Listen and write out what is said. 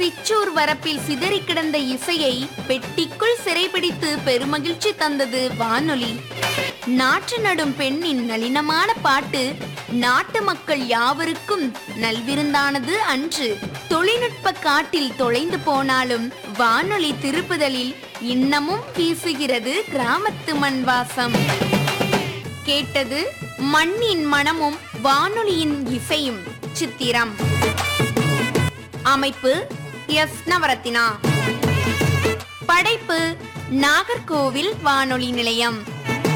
பிச்சூர் வரப்பில் சிதறி கிடந்த இசையை பெட்டிக்குள் சிறைபிடித்து பெருமகிழ்ச்சி தந்தது வானொலி நாற்று நடும் பெண்ணின் நளினமான பாட்டு நாட்டு மக்கள் யாவருக்கும் நல்விருந்தானது அன்று தொழில்நுட்ப காட்டில் தொலைந்து போனாலும் வானொலி திருப்புதலில் இன்னமும் வீசுகிறது கிராமத்து மண் வாசம் கேட்டது மண்ணின் மனமும் வானொலியின் இசையும் சித்திரம் அமைப்பு எஸ் நவரத்தினா படைப்பு நாகர்கோவில் வானொலி நிலையம்